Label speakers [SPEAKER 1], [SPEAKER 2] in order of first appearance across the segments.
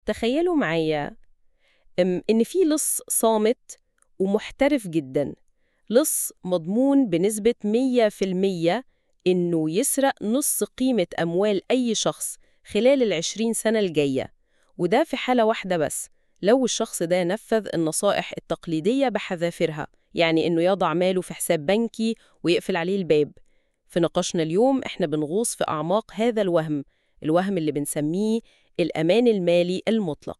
[SPEAKER 1] تخيلوا معايا أم، إن في لص صامت ومحترف جدا لص مضمون بنسبة 100% إنه يسرق نص قيمة أموال أي شخص خلال العشرين سنة الجاية وده في حالة واحدة بس لو الشخص ده نفذ النصائح التقليدية بحذافيرها يعني إنه يضع ماله في حساب بنكي ويقفل عليه الباب في نقاشنا اليوم إحنا بنغوص في أعماق هذا الوهم الوهم اللي بنسميه الأمان المالي المطلق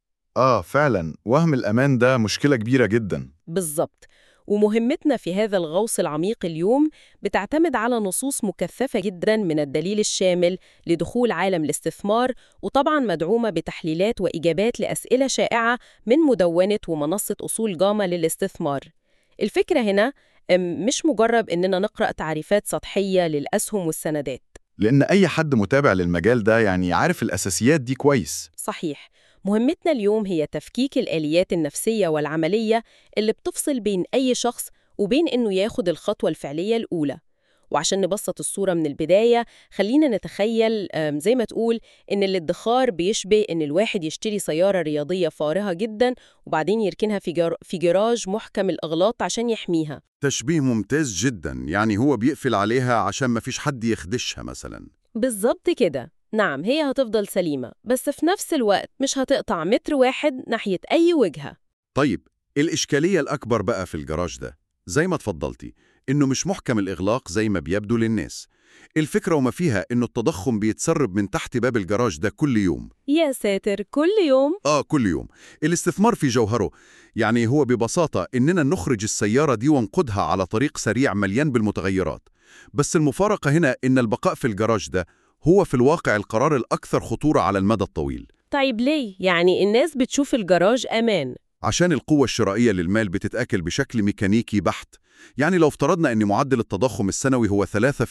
[SPEAKER 2] آه فعلا وهم الأمان ده مشكلة كبيرة جدا
[SPEAKER 1] بالظبط ومهمتنا في هذا الغوص العميق اليوم بتعتمد على نصوص مكثفة جدا من الدليل الشامل لدخول عالم الاستثمار وطبعا مدعومة بتحليلات وإجابات لأسئلة شائعة من مدونة ومنصة أصول جاما للاستثمار الفكرة هنا أم، مش مجرد إننا نقرأ تعريفات سطحية للأسهم والسندات
[SPEAKER 2] لأن أي حد متابع للمجال ده يعني عارف الأساسيات دي كويس
[SPEAKER 1] صحيح مهمتنا اليوم هي تفكيك الآليات النفسية والعملية اللي بتفصل بين أي شخص وبين إنه ياخد الخطوة الفعلية الأولى وعشان نبسط الصورة من البداية خلينا نتخيل آم، زي ما تقول إن الادخار بيشبه إن الواحد يشتري سيارة رياضية فارهة جدا وبعدين يركنها في, جر... في جراج محكم الأغلاط عشان يحميها
[SPEAKER 3] تشبيه ممتاز جدا يعني هو بيقفل عليها عشان ما فيش حد يخدشها مثلا
[SPEAKER 1] بالظبط كده نعم هي هتفضل سليمة بس في نفس الوقت مش هتقطع متر واحد ناحية أي وجهة
[SPEAKER 3] طيب الإشكالية الأكبر بقى في الجراج ده زي ما اتفضلتي إنه مش محكم الإغلاق زي ما بيبدو للناس الفكرة وما فيها إنه التضخم بيتسرب من تحت باب الجراج ده كل يوم
[SPEAKER 1] يا ساتر كل يوم
[SPEAKER 3] آه كل يوم الاستثمار في جوهره يعني هو ببساطة إننا نخرج السيارة دي ونقودها على طريق سريع مليان بالمتغيرات بس المفارقة هنا إن البقاء في الجراج ده هو في الواقع القرار الأكثر خطورة على المدى الطويل
[SPEAKER 1] طيب ليه؟ يعني الناس بتشوف الجراج أمان
[SPEAKER 3] عشان القوة الشرائية للمال بتتأكل بشكل ميكانيكي بحت يعني لو افترضنا أن معدل التضخم السنوي هو 3%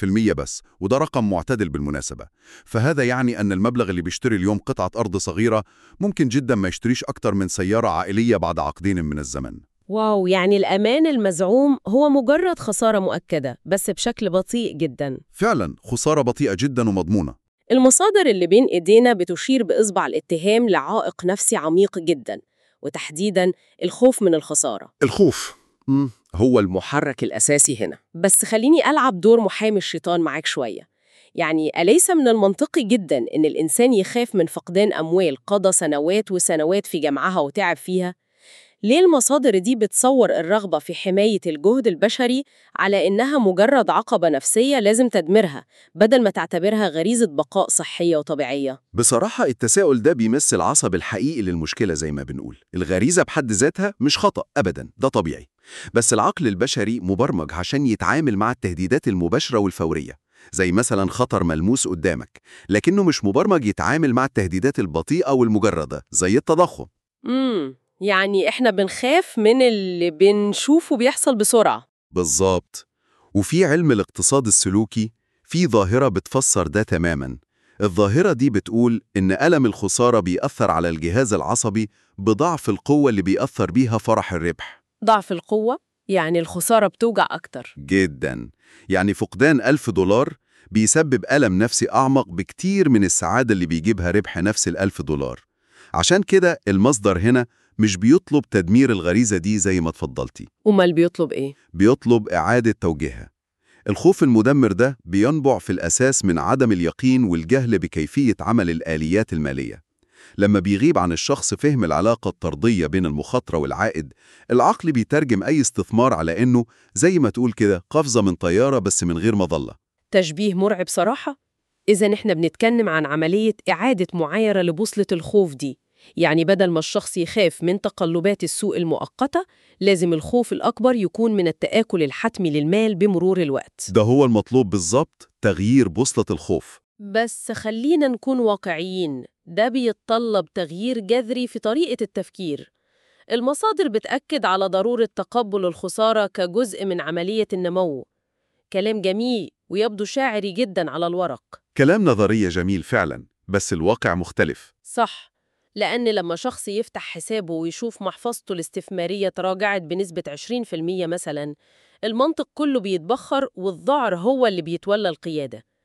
[SPEAKER 3] بس وده رقم معتدل بالمناسبة فهذا يعني أن المبلغ اللي بيشتري اليوم قطعة أرض صغيرة ممكن جدا ما يشتريش أكتر من سيارة عائلية بعد عقدين من الزمن
[SPEAKER 1] واو يعني الأمان المزعوم هو مجرد خسارة مؤكدة بس بشكل بطيء جدا
[SPEAKER 3] فعلا خسارة بطيئة جدا ومضمونة
[SPEAKER 1] المصادر اللي بين إيدينا بتشير بإصبع الاتهام لعائق نفسي عميق جدا وتحديدا الخوف من الخسارة
[SPEAKER 3] الخوف مم.
[SPEAKER 4] هو المحرك الأساسي هنا
[SPEAKER 1] بس خليني ألعب دور محامي الشيطان معاك شوية يعني أليس من المنطقي جدا إن الإنسان يخاف من فقدان أموال قضى سنوات وسنوات في جمعها وتعب فيها؟ ليه المصادر دي بتصور الرغبة في حماية الجهد البشري على إنها مجرد عقبة نفسية لازم تدمرها بدل ما تعتبرها غريزة بقاء صحية وطبيعية؟
[SPEAKER 4] بصراحة التساؤل ده بيمس العصب الحقيقي للمشكلة زي ما بنقول الغريزة بحد ذاتها مش خطأ أبدا ده طبيعي بس العقل البشري مبرمج عشان يتعامل مع التهديدات المباشرة والفورية زي مثلا خطر ملموس قدامك لكنه مش مبرمج يتعامل مع التهديدات البطيئة والمجردة زي التضخم
[SPEAKER 1] امم يعني إحنا بنخاف من اللي بنشوفه بيحصل بسرعة
[SPEAKER 3] بالظبط وفي علم الاقتصاد السلوكي في ظاهرة بتفسر ده تماما الظاهرة دي بتقول إن ألم الخسارة بيأثر على الجهاز العصبي بضعف القوة اللي بيأثر بيها فرح الربح
[SPEAKER 1] ضعف القوة يعني الخسارة بتوجع أكتر
[SPEAKER 3] جدا يعني فقدان ألف دولار بيسبب ألم نفسي أعمق بكتير من السعادة اللي بيجيبها ربح نفس الألف دولار عشان كده المصدر هنا مش بيطلب تدمير الغريزة دي زي ما اتفضلتي
[SPEAKER 1] أمال بيطلب إيه؟
[SPEAKER 3] بيطلب إعادة توجيهها الخوف المدمر ده بينبع في الأساس من عدم اليقين والجهل بكيفية عمل الآليات المالية لما بيغيب عن الشخص فهم العلاقة الطردية بين المخاطرة والعائد العقل بيترجم أي استثمار على إنه زي ما تقول كده قفزة من طيارة بس من غير مظلة
[SPEAKER 1] تشبيه مرعب صراحة إذا إحنا بنتكلم عن عملية إعادة معايرة لبوصلة الخوف دي يعني بدل ما الشخص يخاف من تقلبات السوق المؤقتة لازم الخوف الأكبر يكون من التآكل الحتمي للمال بمرور الوقت
[SPEAKER 3] ده هو المطلوب بالظبط تغيير بوصلة الخوف
[SPEAKER 1] بس خلينا نكون واقعيين ده بيتطلب تغيير جذري في طريقة التفكير المصادر بتأكد على ضرورة تقبل الخسارة كجزء من عملية النمو كلام جميل ويبدو شاعري جدا على الورق
[SPEAKER 3] كلام نظرية جميل فعلا بس الواقع مختلف
[SPEAKER 1] صح لأن لما شخص يفتح حسابه ويشوف محفظته الاستثمارية تراجعت بنسبة 20% مثلا المنطق كله بيتبخر والذعر هو اللي بيتولى القيادة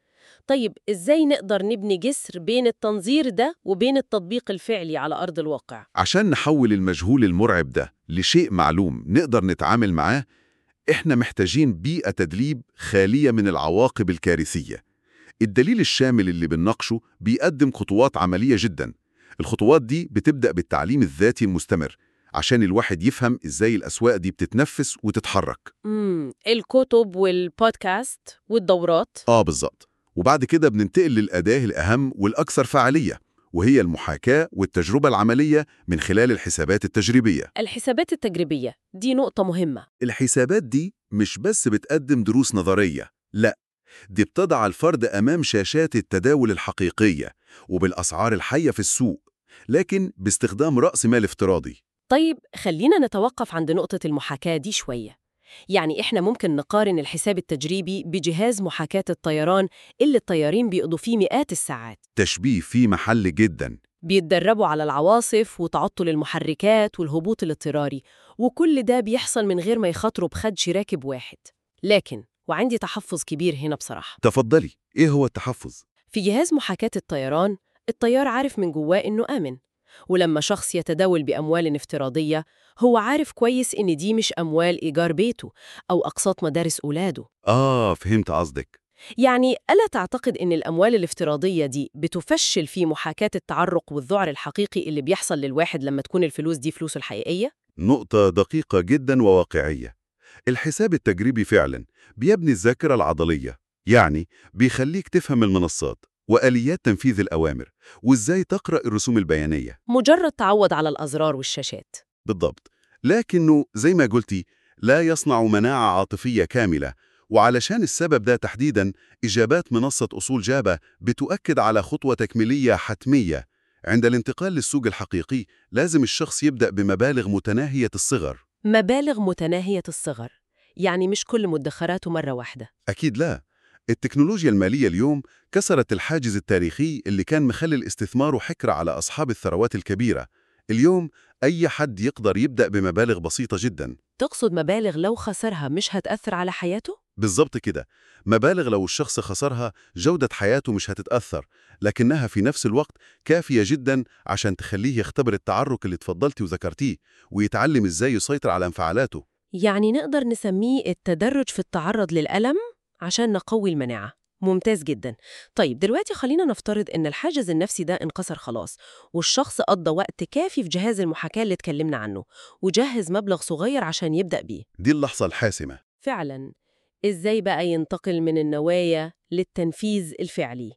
[SPEAKER 1] طيب إزاي نقدر نبني جسر بين التنظير ده وبين التطبيق الفعلي على أرض الواقع؟
[SPEAKER 3] عشان نحول المجهول المرعب ده لشيء معلوم نقدر نتعامل معاه إحنا محتاجين بيئة تدريب خالية من العواقب الكارثية الدليل الشامل اللي بنناقشه بيقدم خطوات عملية جدا الخطوات دي بتبدأ بالتعليم الذاتي المستمر عشان الواحد يفهم إزاي الأسواق دي بتتنفس وتتحرك
[SPEAKER 1] امم الكتب والبودكاست والدورات
[SPEAKER 3] آه بالظبط وبعد كده بننتقل للأداة الأهم والأكثر فعالية وهي المحاكاة والتجربة العملية من خلال الحسابات التجريبية
[SPEAKER 1] الحسابات التجريبية دي نقطة مهمة
[SPEAKER 3] الحسابات دي مش بس بتقدم دروس نظرية لا دي بتضع الفرد أمام شاشات التداول الحقيقية وبالأسعار الحية في السوق لكن باستخدام رأس مال افتراضي
[SPEAKER 1] طيب خلينا نتوقف عند نقطة المحاكاة دي شوية يعني إحنا ممكن نقارن الحساب التجريبي بجهاز محاكاة الطيران اللي الطيارين بيقضوا فيه مئات الساعات
[SPEAKER 3] تشبيه فيه محل جدا
[SPEAKER 1] بيتدربوا على العواصف وتعطل المحركات والهبوط الاضطراري وكل ده بيحصل من غير ما يخاطروا بخدش راكب واحد لكن وعندي تحفظ كبير هنا بصراحة
[SPEAKER 3] تفضلي إيه هو التحفظ؟
[SPEAKER 1] في جهاز محاكاة الطيران الطيار عارف من جواه إنه آمن ولما شخص يتداول بأموال افتراضية هو عارف كويس إن دي مش أموال إيجار بيته أو أقساط مدارس أولاده
[SPEAKER 3] آه فهمت قصدك
[SPEAKER 1] يعني ألا تعتقد إن الأموال الافتراضية دي بتفشل في محاكاة التعرق والذعر الحقيقي اللي بيحصل للواحد لما تكون الفلوس دي فلوسه الحقيقية؟
[SPEAKER 3] نقطة دقيقة جدا وواقعية الحساب التجريبي فعلا بيبني الذاكرة العضلية يعني بيخليك تفهم المنصات وآليات تنفيذ الأوامر وإزاي تقرأ الرسوم البيانية
[SPEAKER 1] مجرد تعود على الأزرار والشاشات
[SPEAKER 3] بالضبط لكنه زي ما قلتي لا يصنع مناعة عاطفية كاملة وعلشان السبب ده تحديداً إجابات منصة أصول جابا بتؤكد على خطوة تكميلية حتمية عند الانتقال للسوق الحقيقي لازم الشخص يبدأ بمبالغ متناهية الصغر
[SPEAKER 1] مبالغ متناهية الصغر يعني مش كل مدخراته مرة واحدة
[SPEAKER 3] أكيد لا التكنولوجيا المالية اليوم كسرت الحاجز التاريخي اللي كان مخلي الاستثمار حكر على أصحاب الثروات الكبيرة اليوم أي حد يقدر يبدأ بمبالغ بسيطة جدا
[SPEAKER 1] تقصد مبالغ لو خسرها مش هتأثر على حياته؟
[SPEAKER 3] بالظبط كده مبالغ لو الشخص خسرها جودة حياته مش هتتأثر لكنها في نفس الوقت كافية جدا عشان تخليه يختبر التعرك اللي تفضلتي وذكرتيه ويتعلم ازاي يسيطر على انفعالاته
[SPEAKER 1] يعني نقدر نسميه التدرج في التعرض للألم عشان نقوي المناعة ممتاز جدا طيب دلوقتي خلينا نفترض ان الحاجز النفسي ده انكسر خلاص والشخص قضى وقت كافي في جهاز المحاكاة اللي اتكلمنا عنه وجهز مبلغ صغير عشان يبدأ بيه
[SPEAKER 3] دي اللحظة الحاسمة
[SPEAKER 1] فعلا ازاي بقى ينتقل من النوايا للتنفيذ الفعلي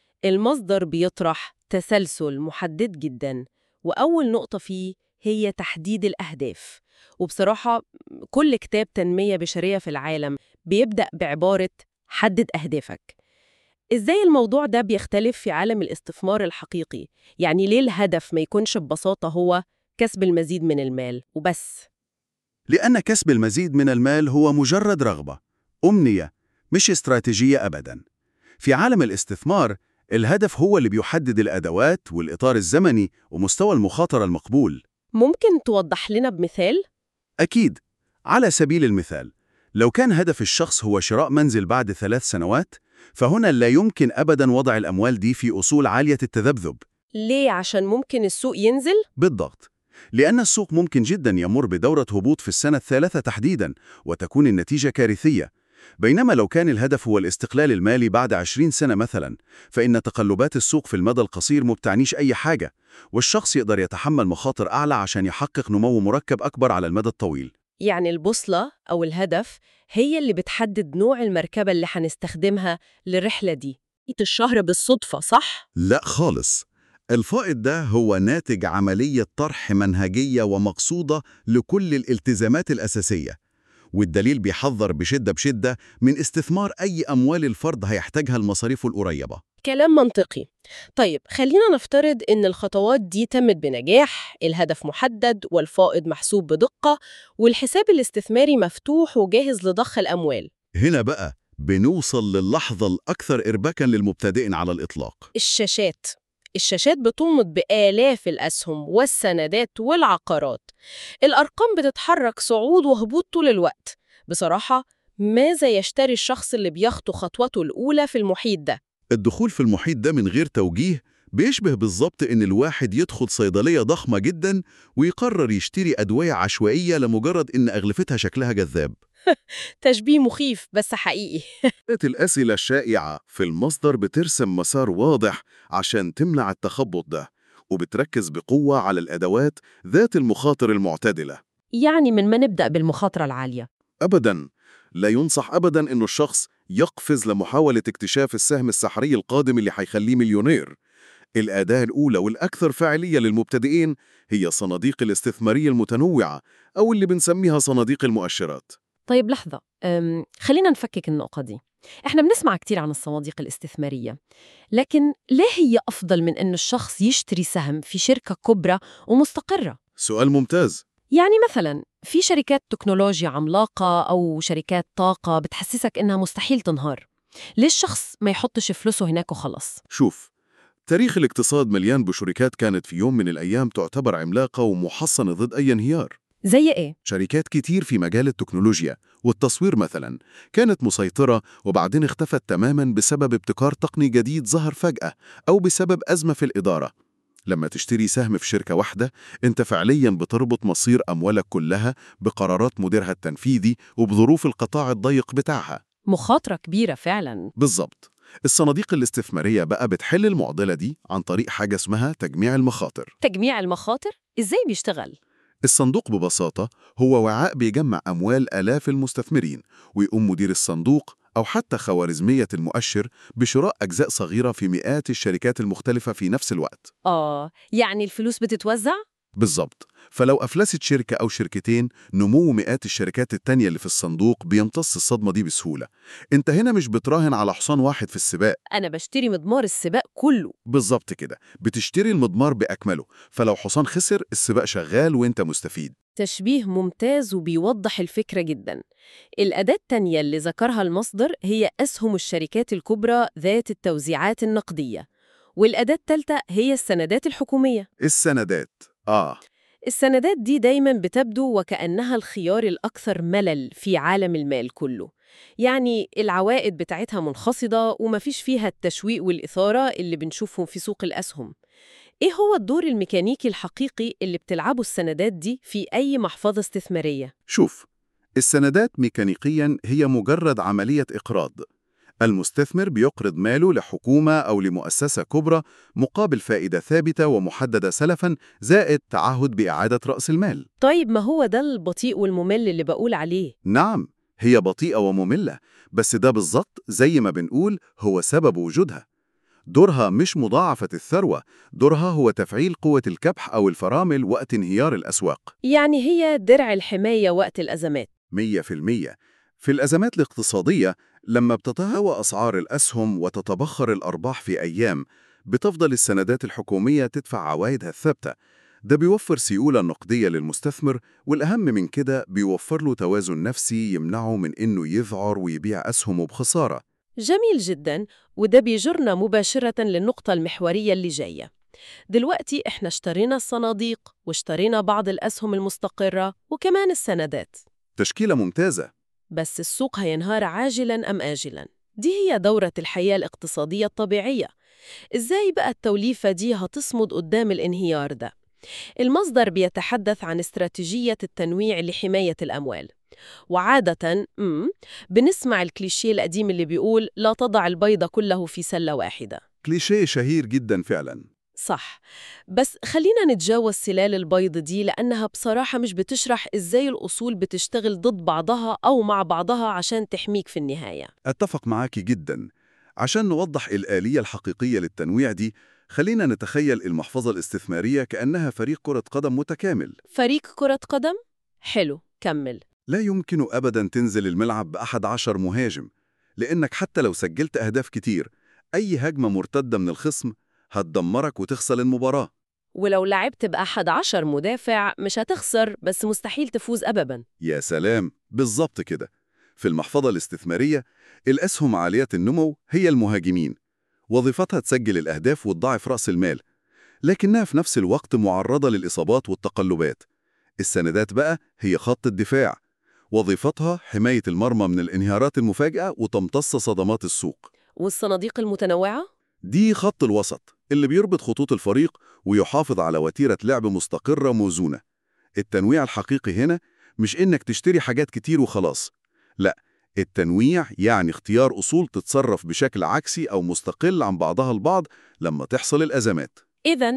[SPEAKER 1] المصدر بيطرح تسلسل محدد جدا وأول نقطة فيه هي تحديد الأهداف وبصراحة كل كتاب تنمية بشرية في العالم بيبدأ بعبارة حدد أهدافك إزاي الموضوع ده بيختلف في عالم الاستثمار الحقيقي؟ يعني ليه الهدف ما يكونش ببساطة هو كسب المزيد من المال وبس؟
[SPEAKER 4] لأن كسب المزيد من المال هو مجرد رغبة أمنية مش استراتيجية أبداً في عالم الاستثمار الهدف هو اللي بيحدد الأدوات والإطار الزمني ومستوى المخاطرة المقبول
[SPEAKER 1] ممكن توضح لنا بمثال؟
[SPEAKER 4] أكيد على سبيل المثال لو كان هدف الشخص هو شراء منزل بعد ثلاث سنوات فهنا لا يمكن أبداً وضع الأموال دي في أصول عالية التذبذب
[SPEAKER 1] ليه عشان ممكن السوق ينزل؟
[SPEAKER 4] بالضبط لأن السوق ممكن جدا يمر بدورة هبوط في السنة الثالثة تحديدا وتكون النتيجة كارثية بينما لو كان الهدف هو الاستقلال المالي بعد 20 سنة مثلا فإن تقلبات السوق في المدى القصير مبتعنيش أي حاجة والشخص يقدر يتحمل مخاطر أعلى عشان يحقق نمو مركب أكبر على المدى الطويل
[SPEAKER 1] يعني البوصلة أو الهدف هي اللي بتحدد نوع المركبة اللي هنستخدمها للرحلة دي الشهر بالصدفة صح؟
[SPEAKER 3] لا خالص الفائض ده هو ناتج عملية طرح منهجية ومقصودة لكل الالتزامات الأساسية والدليل بيحذر بشدة بشدة من استثمار أي أموال الفرد هيحتاجها المصاريف القريبة
[SPEAKER 1] كلام منطقي طيب خلينا نفترض إن الخطوات دي تمت بنجاح الهدف محدد والفائض محسوب بدقة والحساب الاستثماري مفتوح وجاهز لضخ الأموال
[SPEAKER 3] هنا بقى بنوصل للحظة الأكثر إرباكاً للمبتدئين على الإطلاق
[SPEAKER 1] الشاشات الشاشات بتنمط بآلاف الأسهم والسندات والعقارات الأرقام بتتحرك صعود وهبوط طول الوقت بصراحة ماذا يشتري الشخص اللي بيخطو خطوته الأولى في المحيط ده؟
[SPEAKER 3] الدخول في المحيط ده من غير توجيه بيشبه بالظبط إن الواحد يدخل صيدلية ضخمة جدا ويقرر يشتري أدوية عشوائية لمجرد إن أغلفتها شكلها جذاب.
[SPEAKER 1] تشبيه مخيف بس حقيقي
[SPEAKER 3] الأسئلة الشائعة في المصدر بترسم مسار واضح عشان تمنع التخبط ده وبتركز بقوة على الأدوات ذات المخاطر المعتدلة
[SPEAKER 1] يعني من ما نبدأ بالمخاطرة العالية
[SPEAKER 3] أبداً لا ينصح أبداً إنه الشخص يقفز لمحاولة اكتشاف السهم السحري القادم اللي هيخليه مليونير الأداة الأولى والأكثر فاعلية للمبتدئين هي صناديق الاستثمارية المتنوعة أو اللي بنسميها صناديق المؤشرات
[SPEAKER 1] طيب لحظة أم خلينا نفكك النقطة دي احنا بنسمع كتير عن الصناديق الاستثمارية لكن ليه هي أفضل من أن الشخص يشتري سهم في شركة كبرى ومستقرة؟
[SPEAKER 3] سؤال ممتاز
[SPEAKER 1] يعني مثلا في شركات تكنولوجيا عملاقة أو شركات طاقة بتحسسك إنها مستحيل تنهار ليه الشخص ما يحطش فلوسه هناك وخلص؟
[SPEAKER 3] شوف تاريخ الاقتصاد مليان بشركات كانت في يوم من الأيام تعتبر عملاقة ومحصنة ضد أي انهيار
[SPEAKER 1] زي إيه؟
[SPEAKER 3] شركات كتير في مجال التكنولوجيا والتصوير مثلا كانت مسيطرة وبعدين اختفت تماما بسبب ابتكار تقني جديد ظهر فجأة أو بسبب أزمة في الإدارة لما تشتري سهم في شركة واحدة انت فعليا بتربط مصير أموالك كلها بقرارات مديرها التنفيذي وبظروف القطاع الضيق بتاعها
[SPEAKER 1] مخاطرة كبيرة فعلا
[SPEAKER 3] بالظبط الصناديق الاستثمارية بقى بتحل المعضلة دي عن طريق حاجة اسمها تجميع المخاطر
[SPEAKER 1] تجميع المخاطر إزاي بيشتغل؟
[SPEAKER 3] الصندوق ببساطة هو وعاء بيجمع أموال آلاف المستثمرين ويقوم مدير الصندوق أو حتى خوارزمية المؤشر بشراء أجزاء صغيرة في مئات الشركات المختلفة في نفس الوقت
[SPEAKER 1] آه يعني الفلوس بتتوزع؟
[SPEAKER 3] بالظبط فلو أفلست شركة أو شركتين نمو مئات الشركات التانية اللي في الصندوق بيمتص الصدمة دي بسهولة انت هنا مش بتراهن على حصان واحد في السباق
[SPEAKER 1] أنا بشتري مضمار السباق كله
[SPEAKER 3] بالظبط كده بتشتري المضمار بأكمله فلو حصان خسر السباق شغال وانت مستفيد
[SPEAKER 1] تشبيه ممتاز وبيوضح الفكرة جدا الأداة التانية اللي ذكرها المصدر هي أسهم الشركات الكبرى ذات التوزيعات النقدية والأداة التالتة هي السندات الحكومية
[SPEAKER 3] السندات آه
[SPEAKER 1] السندات دي دايما بتبدو وكأنها الخيار الأكثر ملل في عالم المال كله يعني العوائد بتاعتها منخفضة ومفيش فيها التشويق والإثارة اللي بنشوفهم في سوق الأسهم إيه هو الدور الميكانيكي الحقيقي اللي بتلعبه السندات دي في أي محفظة استثمارية؟
[SPEAKER 3] شوف السندات ميكانيكيا هي مجرد عملية إقراض المستثمر بيقرض ماله لحكومة أو لمؤسسة كبرى مقابل فائدة ثابتة ومحددة سلفا زائد تعهد بإعادة رأس المال
[SPEAKER 1] طيب ما هو ده البطيء والممل اللي بقول عليه
[SPEAKER 3] نعم هي بطيئة ومملة بس ده بالظبط زي ما بنقول هو سبب وجودها دورها مش مضاعفة الثروة دورها هو تفعيل قوة الكبح أو الفرامل وقت انهيار الأسواق
[SPEAKER 1] يعني هي درع الحماية وقت الأزمات
[SPEAKER 3] مية في المية في الأزمات الاقتصادية لما بتتهاوى أسعار الأسهم وتتبخر الأرباح في أيام بتفضل السندات الحكومية تدفع عوائدها الثابتة ده بيوفر سيولة نقدية للمستثمر والأهم من كده بيوفر له توازن نفسي يمنعه من إنه يذعر ويبيع أسهمه بخسارة
[SPEAKER 1] جميل جدا وده بيجرنا مباشرة للنقطة المحورية اللي جاية دلوقتي احنا اشترينا الصناديق واشترينا بعض الأسهم المستقرة وكمان السندات
[SPEAKER 3] تشكيلة ممتازة
[SPEAKER 1] بس السوق هينهار عاجلا أم آجلا دي هي دورة الحياة الاقتصادية الطبيعية إزاي بقى التوليفة دي هتصمد قدام الانهيار ده؟ المصدر بيتحدث عن استراتيجية التنويع لحماية الأموال وعادة مم بنسمع الكليشيه القديم اللي بيقول لا تضع البيض كله في سلة واحدة
[SPEAKER 3] كليشيه شهير جدا فعلا
[SPEAKER 1] صح بس خلينا نتجاوز سلال البيض دي لأنها بصراحة مش بتشرح إزاي الأصول بتشتغل ضد بعضها أو مع بعضها عشان تحميك في النهاية
[SPEAKER 3] أتفق معاكي جدا عشان نوضح الآلية الحقيقية للتنويع دي خلينا نتخيل المحفظة الاستثمارية كأنها فريق كرة قدم متكامل
[SPEAKER 1] فريق كرة قدم؟ حلو كمل
[SPEAKER 3] لا يمكن أبدا تنزل الملعب بأحد عشر مهاجم لأنك حتى لو سجلت أهداف كتير أي هجمة مرتدة من الخصم هتدمرك وتخسر المباراة
[SPEAKER 1] ولو لعبت بأحد عشر مدافع مش هتخسر بس مستحيل تفوز أبدا
[SPEAKER 3] يا سلام بالظبط كده في المحفظة الاستثمارية الأسهم عالية النمو هي المهاجمين وظيفتها تسجل الأهداف وتضاعف رأس المال لكنها في نفس الوقت معرضة للإصابات والتقلبات السندات بقى هي خط الدفاع وظيفتها حماية المرمى من الانهيارات المفاجئة وتمتص صدمات السوق
[SPEAKER 1] والصناديق المتنوعة؟
[SPEAKER 3] دي خط الوسط اللي بيربط خطوط الفريق ويحافظ على وتيرة لعب مستقرة موزونة التنويع الحقيقي هنا مش إنك تشتري حاجات كتير وخلاص لا التنويع يعني اختيار أصول تتصرف بشكل عكسي أو مستقل عن بعضها البعض لما تحصل الأزمات
[SPEAKER 1] إذا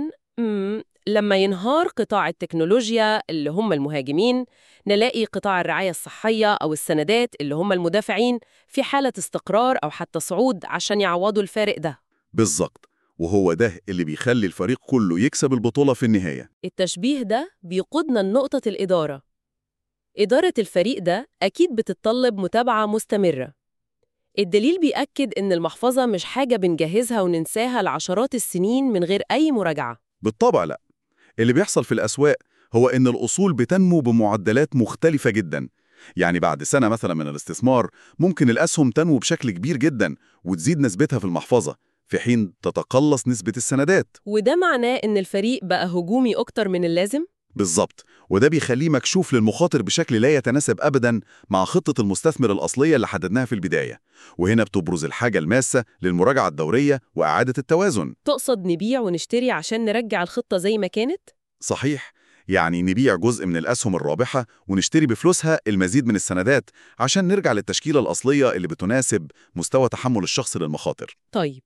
[SPEAKER 1] لما ينهار قطاع التكنولوجيا اللي هم المهاجمين نلاقي قطاع الرعاية الصحية أو السندات اللي هم المدافعين في حالة استقرار أو حتى صعود عشان يعوضوا الفارق ده
[SPEAKER 3] بالظبط وهو ده اللي بيخلي الفريق كله يكسب البطولة في النهاية
[SPEAKER 1] التشبيه ده بيقودنا لنقطة الإدارة إدارة الفريق ده أكيد بتتطلب متابعة مستمرة الدليل بيأكد إن المحفظة مش حاجة بنجهزها وننساها لعشرات السنين من غير أي مراجعة
[SPEAKER 3] بالطبع لا اللي بيحصل في الأسواق هو إن الأصول بتنمو بمعدلات مختلفة جدا يعني بعد سنة مثلا من الاستثمار ممكن الأسهم تنمو بشكل كبير جدا وتزيد نسبتها في المحفظة في حين تتقلص نسبة السندات
[SPEAKER 1] وده معناه إن الفريق بقى هجومي أكتر من اللازم؟
[SPEAKER 3] بالظبط وده بيخليه مكشوف للمخاطر بشكل لا يتناسب أبدا مع خطة المستثمر الأصلية اللي حددناها في البداية وهنا بتبرز الحاجة الماسة للمراجعة الدورية وإعادة التوازن
[SPEAKER 1] تقصد نبيع ونشتري عشان نرجع الخطة زي ما كانت؟
[SPEAKER 3] صحيح يعني نبيع جزء من الأسهم الرابحة ونشتري بفلوسها المزيد من السندات عشان نرجع للتشكيلة الأصلية اللي بتناسب مستوى تحمل الشخص للمخاطر
[SPEAKER 1] طيب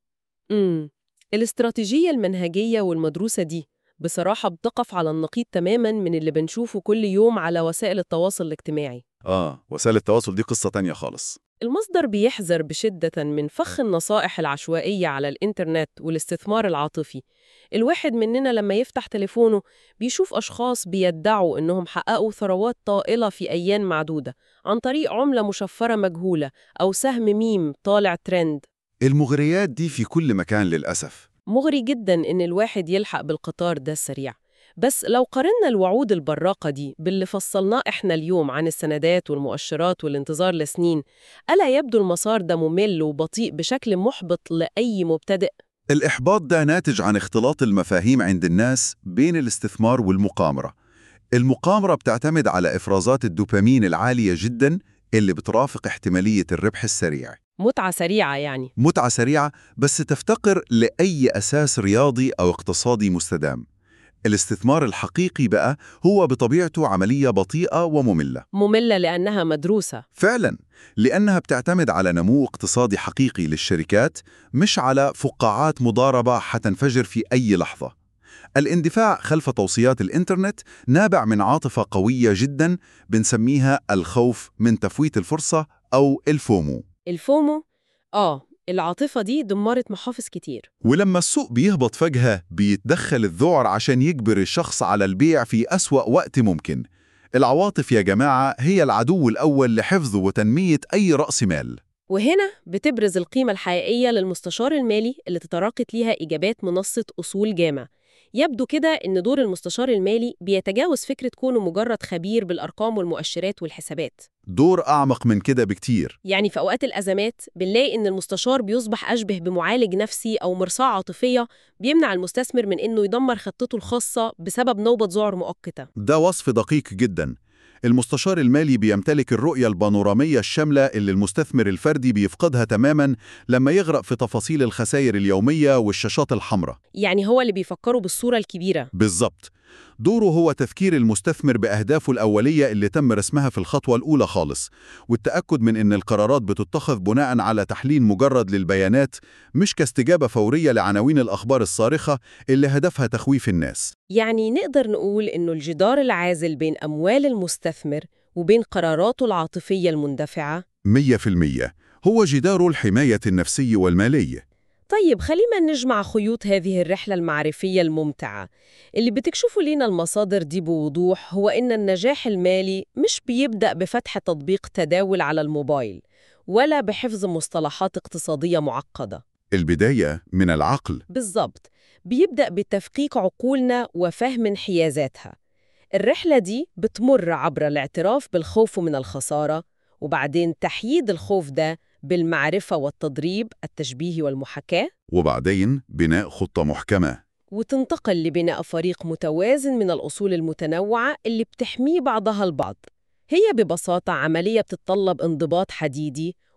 [SPEAKER 1] امم الاستراتيجية المنهجية والمدروسة دي بصراحة بتقف على النقيض تماما من اللي بنشوفه كل يوم على وسائل التواصل الاجتماعي
[SPEAKER 3] آه وسائل التواصل دي قصة تانية خالص
[SPEAKER 1] المصدر بيحذر بشدة من فخ النصائح العشوائية على الإنترنت والاستثمار العاطفي الواحد مننا لما يفتح تليفونه بيشوف أشخاص بيدعوا إنهم حققوا ثروات طائلة في أيام معدودة عن طريق عملة مشفرة مجهولة أو سهم ميم طالع ترند
[SPEAKER 3] المغريات دي في كل مكان للأسف
[SPEAKER 1] مغري جدا إن الواحد يلحق بالقطار ده السريع بس لو قارنا الوعود البراقة دي باللي فصلناه إحنا اليوم عن السندات والمؤشرات والانتظار لسنين ألا يبدو المسار ده ممل وبطيء بشكل محبط لأي مبتدئ؟
[SPEAKER 3] الإحباط ده ناتج عن اختلاط المفاهيم عند الناس بين الاستثمار والمقامرة المقامرة بتعتمد على إفرازات الدوبامين العالية جدا اللي بترافق احتمالية الربح السريع
[SPEAKER 1] متعة سريعة يعني
[SPEAKER 3] متعة سريعة بس تفتقر لأي أساس رياضي أو اقتصادي مستدام الاستثمار الحقيقي بقى هو بطبيعته عملية بطيئة ومملة
[SPEAKER 1] مملة لأنها مدروسة
[SPEAKER 3] فعلا لأنها بتعتمد على نمو اقتصادي حقيقي للشركات مش على فقاعات مضاربة حتنفجر في أي لحظة الاندفاع خلف توصيات الإنترنت نابع من عاطفة قوية جدا بنسميها الخوف من تفويت الفرصة أو الفومو
[SPEAKER 1] الفومو؟ آه العاطفة دي دمرت محافظ كتير
[SPEAKER 3] ولما السوق بيهبط فجأة بيتدخل الذعر عشان يجبر الشخص على البيع في أسوأ وقت ممكن العواطف يا جماعة هي العدو الأول لحفظ وتنمية أي رأس مال
[SPEAKER 1] وهنا بتبرز القيمة الحقيقية للمستشار المالي اللي تطرقت ليها إجابات منصة أصول جامع يبدو كده إن دور المستشار المالي بيتجاوز فكرة كونه مجرد خبير بالأرقام والمؤشرات والحسابات
[SPEAKER 3] دور أعمق من كده بكتير
[SPEAKER 1] يعني في أوقات الأزمات بنلاقي إن المستشار بيصبح أشبه بمعالج نفسي أو مرصاة عاطفية بيمنع المستثمر من إنه يدمر خطته الخاصة بسبب نوبة ذعر مؤقتة
[SPEAKER 3] ده وصف دقيق جدا المستشار المالي بيمتلك الرؤية البانورامية الشاملة اللي المستثمر الفردي بيفقدها تماما لما يغرق في تفاصيل الخسائر اليومية والشاشات الحمراء
[SPEAKER 1] يعني هو اللي بيفكره بالصورة الكبيرة
[SPEAKER 3] بالظبط دوره هو تذكير المستثمر بأهدافه الأولية اللي تم رسمها في الخطوة الأولى خالص والتأكد من أن القرارات بتتخذ بناء على تحليل مجرد للبيانات مش كاستجابة فورية لعناوين الأخبار الصارخة اللي هدفها تخويف الناس
[SPEAKER 1] يعني نقدر نقول إنه الجدار العازل بين أموال المستثمر وبين قراراته العاطفية المندفعة
[SPEAKER 3] 100% هو جدار الحماية النفسي والمالي
[SPEAKER 1] طيب خلينا نجمع خيوط هذه الرحلة المعرفية الممتعة اللي بتكشفوا لنا المصادر دي بوضوح هو إن النجاح المالي مش بيبدأ بفتح تطبيق تداول على الموبايل ولا بحفظ مصطلحات اقتصادية معقدة
[SPEAKER 3] البداية من العقل
[SPEAKER 1] بالضبط بيبدأ بتفقيق عقولنا وفهم انحيازاتها الرحلة دي بتمر عبر الاعتراف بالخوف من الخسارة وبعدين تحييد الخوف ده بالمعرفة والتدريب التشبيه والمحاكاة
[SPEAKER 3] وبعدين بناء خطة محكمة
[SPEAKER 1] وتنتقل لبناء فريق متوازن من الأصول المتنوعة اللي بتحميه بعضها البعض هي ببساطة عملية بتتطلب انضباط حديدي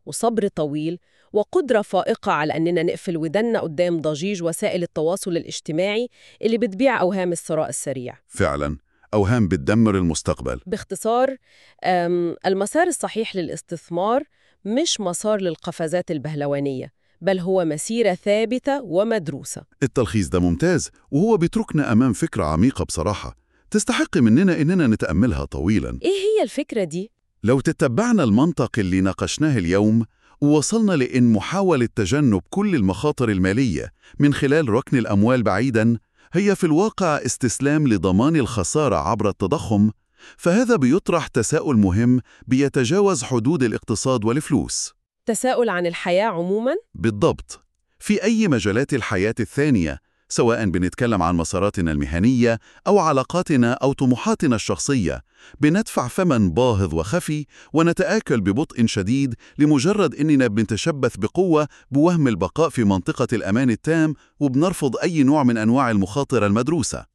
[SPEAKER 1] وصبر طويل وقدرة فائقة على أننا نقفل ودنا قدام ضجيج وسائل التواصل الاجتماعي اللي بتبيع أوهام الثراء السريع
[SPEAKER 3] فعلا أوهام بتدمر المستقبل
[SPEAKER 1] باختصار أم، المسار الصحيح للاستثمار مش مسار للقفزات البهلوانية بل هو مسيرة ثابتة ومدروسة
[SPEAKER 3] التلخيص ده ممتاز وهو بيتركنا أمام فكرة عميقة بصراحة تستحق مننا إننا نتأملها طويلا
[SPEAKER 1] إيه هي الفكرة دي؟
[SPEAKER 3] لو تتبعنا المنطق اللي ناقشناه اليوم ووصلنا لإن محاولة تجنب كل المخاطر المالية من خلال ركن الأموال بعيداً هي في الواقع استسلام لضمان الخسارة عبر التضخم فهذا بيطرح تساؤل مهم بيتجاوز حدود الاقتصاد والفلوس
[SPEAKER 1] تساؤل عن الحياة عموماً؟
[SPEAKER 3] بالضبط في أي مجالات الحياة الثانية سواء بنتكلم عن مساراتنا المهنية أو علاقاتنا أو طموحاتنا الشخصية بندفع ثمن باهظ وخفي ونتآكل ببطء شديد لمجرد أننا بنتشبث بقوة بوهم البقاء في منطقة الأمان التام وبنرفض أي نوع من أنواع المخاطرة المدروسة